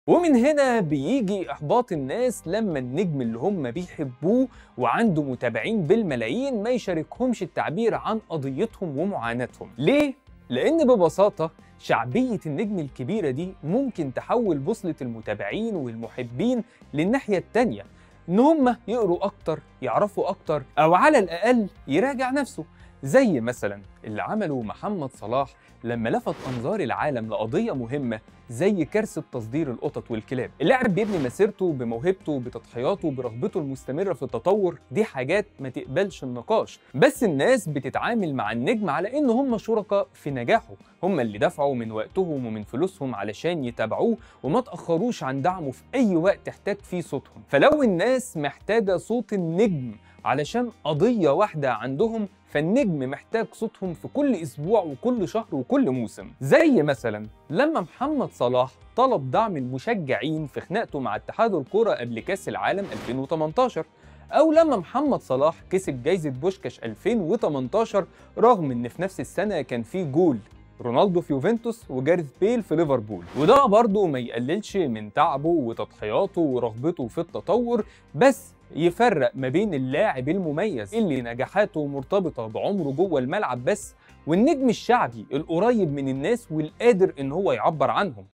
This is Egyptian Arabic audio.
ومن هنا بيجي إحباط الناس لما النجم اللي هم بيحبوه وعنده متابعين بالملايين ما يشاركهمش التعبير عن قضيتهم ومعاناتهم ليه؟ لأن ببساطة شعبية النجم الكبيرة دي ممكن تحول بوصلة المتابعين والمحبين للناحية التانية إن هم يقروا أكتر يعرفوا أكتر أو على الأقل يراجع نفسه زي مثلا اللي عمله محمد صلاح لما لفت أنظار العالم لقضية مهمة زي كارثة تصدير القطط والكلاب اللاعب بيبني مسيرته بموهبته بتضحياته برغبته المستمرة في التطور دي حاجات ما تقبلش النقاش بس الناس بتتعامل مع النجم على إن هم شركاء في نجاحه هم اللي دفعوا من وقتهم ومن فلوسهم علشان يتابعوه وما تأخروش عن دعمه في أي وقت احتاج فيه صوتهم فلو الناس محتاجة صوت النجم علشان قضية واحدة عندهم فالنجم محتاج صوتهم في كل أسبوع وكل شهر وكل موسم زي مثلا لما محمد صلاح طلب دعم المشجعين في خناقته مع اتحاد الكرة قبل كأس العالم 2018 أو لما محمد صلاح كسب جايزة بوشكاش 2018 رغم إن في نفس السنة كان فيه جول رونالدو في يوفنتوس وجاريث بيل في ليفربول وده برضه ما يقللش من تعبه وتضحياته ورغبته في التطور بس يفرق ما بين اللاعب المميز اللي نجاحاته مرتبطة بعمره جوه الملعب بس والنجم الشعبي القريب من الناس والقادر ان هو يعبر عنهم